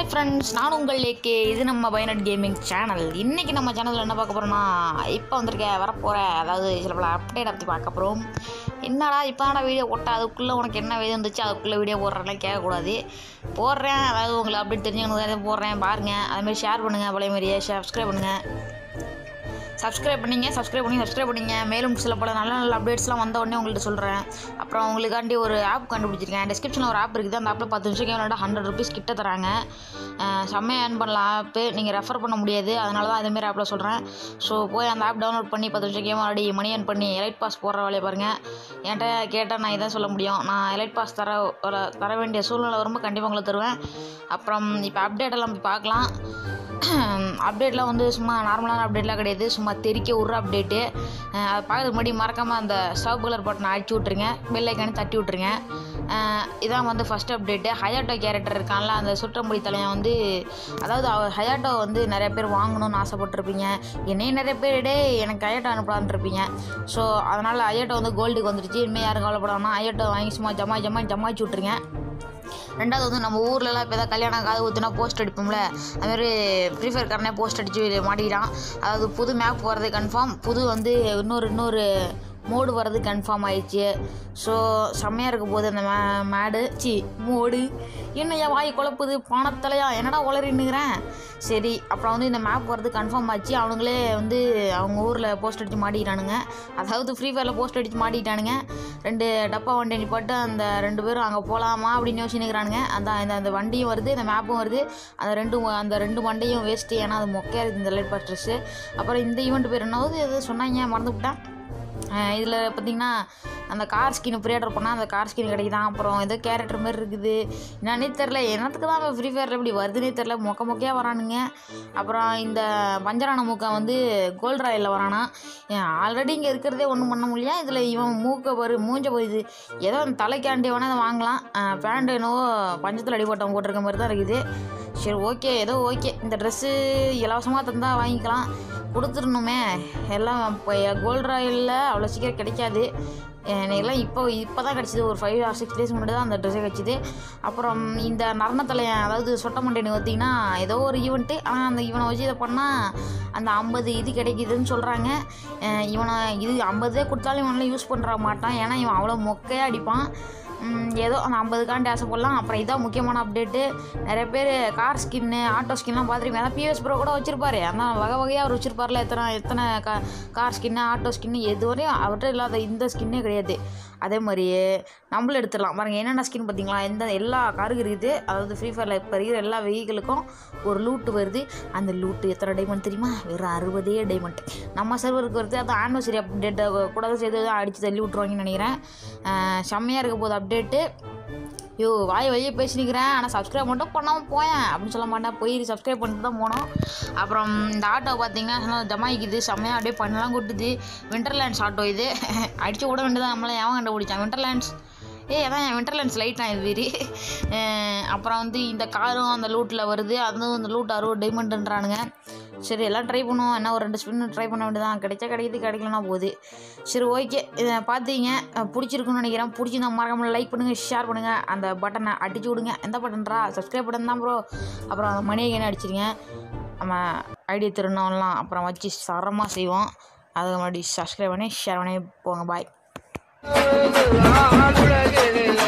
friends நான் உங்கள் AK இது நம்ம பயனட் கேமிங் சேனல் இன்றைக்கி நம்ம சேனலில் என்ன பார்க்க போகிறோம்னா இப்போ வந்திருக்க வரப்போகிற அதாவது சில பல அப்டேட் பற்றி பார்க்க போகிறோம் என்னடா இப்போ தானடா வீடியோ போட்டேன் அதுக்குள்ளே உனக்கு என்ன வீடியோ வந்துச்சு அதுக்குள்ளே வீடியோ போடுறேன்லாம் கேட்கக்கூடாது போடுறேன் அதாவது உங்களை அப்டேட் தெரிஞ்சுக்கணும் போடுறேன் பாருங்கள் அதுமாதிரி ஷேர் பண்ணுங்கள் பழைய மாதிரியே சப்ஸ்கிரைப் பண்ணுங்கள் சப்ஸ்கிரைப் பண்ணிங்க சப்ஸ்கிரைப் பண்ணி சப்ஸ்கிரைப் பண்ணிங்க மேலும் சில பல நல்ல நல்ல அப்டேட்ஸ்லாம் வந்த உடனே உங்கள்கிட்ட சொல்கிறேன் அப்புறம் உங்களுக்காண்டி ஒரு ஆப் கண்டுபிடிச்சிருக்கேன் டிஸ்கிரிப்ஷனில் ஒரு ஆப் இருக்குது அந்த ஆப்பில் பத்து நிமிஷம் விளையாட ஹண்ட்ரட் ருபீஸ் கிட்ட தராங்க அஹ் செம்மையா ஏர்ன் பண்ணலாம் ஆப்பு நீங்கள் ரெஃபர் பண்ண முடியாது அதனால தான் அதேமாரி ஆப்பில் சொல்கிறேன் ஸோ போய் அந்த ஆப் டவுன்லோட் பண்ணி பத்து நிமிஷம் கேம் ஆடி மணி ஏர்ன் பண்ணி எலைட் பாஸ் போடுற வேலையை பாருங்கள் என்கிட்ட கேட்டால் நான் இதான் சொல்ல முடியும் நான் எலைட் பாஸ் தர வர- தர வேண்டிய சூழ்நிலை வரும்போது கண்டிப்பாக உங்களுக்கு தருவேன் அப்புறம் இப்போ அப்டேட் எல்லாம் போய் பார்க்கலாம் அப்டேட்லாம் வந்து சும்மா நார்மலான அப்டேட்லாம் கிடையாது சும்மா தெறிக்க விட்ற அப்டேட்டு அதை பார்க்கறதுக்கு முன்னாடி மறக்காமல் அந்த சிவப்பு கலர் பட்டனை அடிச்சு விட்ருங்க பெல்லைக்கானே தட்டி விட்ருங்க அஹ் இதான் வந்து ஃபஸ்ட் அப்டேட்டு ஹயாட்டோ கேரக்டர் இருக்கான்ல அந்த சுற்றமுடி தலையன் வந்து அதாவது அவர் ஹயாட்டோ வந்து நிறைய பேர் வாங்கணும்னு ஆசைப்பட்டிருப்பீங்க என்னையும் நிறைய பேர் டே எனக்கு ஹயாட்டோ அனுப்பலான்னு இருப்பீங்க ஸோ அதனால் ஹயாட்டோ வந்து கோல்டுக்கு வந்துருச்சு இனிமேல் யாரும் கவலைப்படாமல் ஹயாட்டோ வாங்கி சும்மா ஜமா ஜமா ஜமாச்சு விட்ருங்க ரெண்டாவது வந்து நம்ம ஊர்லலாம் இப்போ ஏதாவது கல்யாணம் காது ஊற்றுனா போஸ்ட் அடிப்போம்ல அதுமாதிரி ஃப்ரீ ஃபயர் காரனே போஸ்ட் அடித்து மாட்டிக்கிறான் அதாவது புது மேப் வர்றது கன்ஃபார்ம் புது வந்து இன்னொரு இன்னொரு மோடு வர்றது கன்ஃபார்ம் ஆயிடுச்சு ஸோ செம்மையாக இருக்க போகுது அந்த மே மேடு சி மோடு என்னையா வாய் குழப்புது பானத்தலையா என்னடா உளறின்னுக்கிறேன் சரி அப்புறம் வந்து இந்த மேப் வர்றது கன்ஃபார்ம் ஆச்சு அவனுங்களே வந்து அவங்க ஊரில் போஸ்ட் அடித்து மாட்டிக்கிட்டானுங்க அதாவது ஃப்ரீ ஃபயரில் போஸ்ட் அடித்து மாட்டிக்கிட்டானுங்க ரெண்டு டப்பா வண்டி நிப்பாட்டு அந்த ரெண்டு பேரும் அங்கே போகலாமா அப்படின்னு யோசிச்சுக்கிறானுங்க அந்த இந்த அந்த வண்டியும் வருது இந்த மேப்பும் வருது அந்த ரெண்டு அந்த ரெண்டு வண்டியும் வேஸ்ட்டு ஏன்னா அது மொக்கையாக இருக்குது இந்த லைட் பாஸ் ட்ரெஸ்ஸு அப்புறம் இந்த ஈவெண்ட் பேர் என்னவது எது சொன்னாங்க மறந்துவிட்டேன் இதில் பார்த்தீங்கன்னா அந்த கார் ஸ்கின் ப்ரீஆர்டர் பண்ணால் அந்த கார் ஸ்கின் கிடைக்குதான் அப்புறம் ஏதோ கேரக்டர் மாதிரி இருக்குது என்னன்னே தெரில என்னத்துக்கு தான் ஃப்ரீ ஃபயரில் இப்படி வருதுன்னே தெரில மொக்க மொக்கையாக வரானுங்க அப்புறம் இந்த பஞ்சரான மூக்கை வந்து கோல்ட் ராயில் வரானா ஆல்ரெடி இங்கே இருக்கிறதே ஒன்றும் பண்ண முடியல இதில் இவன் மூக்கை பாரு மூஞ்ச போயிது ஏதோ அந்த தலைக்காண்டி வேணால் அதை வாங்கலாம் பேண்ட் என்னவோ பஞ்சத்தில் அடிபட்டவன் போட்டிருக்க மாதிரி தான் இருக்குது சரி ஓகே ஏதோ ஓகே இந்த ட்ரெஸ்ஸு இலவசமாக தந்தால் வாங்கிக்கலாம் கொடுத்துடணுமே எல்லாம் இப்போ கோல்ட் ராயலில் அவ்வளோ சீக்கிரம் கிடைக்காது எனக்கெல்லாம் இப்போ இப்போ தான் கிடச்சிது ஒரு ஃபைவ் ஆர் சிக்ஸ் டேஸ் முன்னாடி தான் அந்த ட்ரெஸ்ஸே கிடச்சிது அப்புறம் இந்த நர்மத்தலையன் அதாவது சொட்ட மண்டைன்னு பார்த்தீங்கன்னா ஏதோ ஒரு ஈவெண்ட்டு ஆனால் அந்த இவனை வச்சு இதை பண்ணால் அந்த ஐம்பது இது கிடைக்குதுன்னு சொல்கிறாங்க இவனை இது ஐம்பதே கொடுத்தாலும் இவனெலாம் யூஸ் பண்ணுற மாட்டான் ஏன்னா இவன் அவ்வளோ மொக்கையாக அடிப்பான் ம், ஏதோ அந்த ஐம்பதுக்காண்டி ஆசைப்படலாம் அப்புறம் இதான் முக்கியமான அப்டேட்டு நிறைய பேர் கார் ஸ்கின்னு ஆட்டோ ஸ்கின்லாம் பார்த்துருக்கீங்க அதான் பிஎஸ் ப்ரோ கூட வச்சிருப்பாரு அதான் வகை வகையாக அவர் வச்சிருப்பார்ல எத்தனை எத்தனை கா கார் ஸ்கின்னு ஆட்டோ ஸ்கின்னு எதுவரையும் அவர்கிட்ட இல்லாத இந்த ஸ்கின்னே கிடையாது அதே மாதிரியே நம்மளும் எடுத்துடலாம் பாருங்கள் என்னென்ன ஸ்கின் பார்த்தீங்களா எந்த எல்லா காருக்கு இருக்குது அதாவது ஃப்ரீ ஃபயரில் இப்போ இருக்கிற எல்லா வெஹிக்கிளுக்கும் ஒரு லூட்டு வருது அந்த லூட்டு எத்தனை டைமண்ட் தெரியுமா வெறும் அறுபதே டைமண்ட் நம்ம சர்வருக்கு வருது அது ஆனிவர்சரி அப்டேட்டை கூட சேர்த்து தான் அடித்து தள்ளி விட்ருவாங்கன்னு நினைக்கிறேன் அஹ் செம்மையாக இருக்க போகுது அப்டேட்டு யோ வாய் வழியே பேசினிக்கிறேன் ஆனால் சப்ஸ்கிரைப் மட்டும் பண்ணாமல் போயேன் அப்படின்னு சொல்ல மாட்டேன் போய் சப்ஸ்கிரைப் பண்ணிட்டு தான் போனோம் அப்புறம் இந்த ஆட்டோ பார்த்தீங்கன்னா ஜமாய்க்குது செம்மையாக அப்படியே பண்ணலாம் கொட்டுது விண்டர்லேண்ட்ஸ் ஆட்டோ இது அடிச்சு விட வேண்டியதான் நம்மளாம் எவன் கண்டுபிடிச்சான் விண்டர்லேண்ட்ஸ் ஏய் அதான் விண்டர்லேண்ட்ஸ் லைட் தான் இது வீரி அப்புறம் வந்து இந்த காரும் அந்த லூட்டில் வருது அதுவும் அந்த லூட் அறுபது டைமண்டுன்றானுங்க சரி எல்லாம் ட்ரை பண்ணுவோம் என்ன ஒரு ரெண்டு ஸ்பின் ட்ரை பண்ண வேண்டியதான் கிடைச்சா கிடைக்குது கிடைக்கலனா போகுது சரி ஓகே இதை பார்த்தீங்க அஹ் பிடிச்சிருக்குன்னு நினைக்கிறேன் பிடிச்சிருந்தா மறக்காம லைக் பண்ணுங்கள் ஷேர் பண்ணுங்கள் அந்த பட்டனை அடிச்சு விடுங்க எந்த பட்டன்றா சப்ஸ்கிரைப் பட்டன் தான் ப்ரோ அப்புறம் அந்த மணி என்ன அடிச்சிருங்க நம்ம ஐடியா திருநோம்லாம் அப்புறம் வச்சு சரமாக செய்வோம் அதுக்கு முன்னாடி சப்ஸ்கிரைப் பண்ணி ஷேர் பண்ணி போங்க பாய் ஆளுலகில்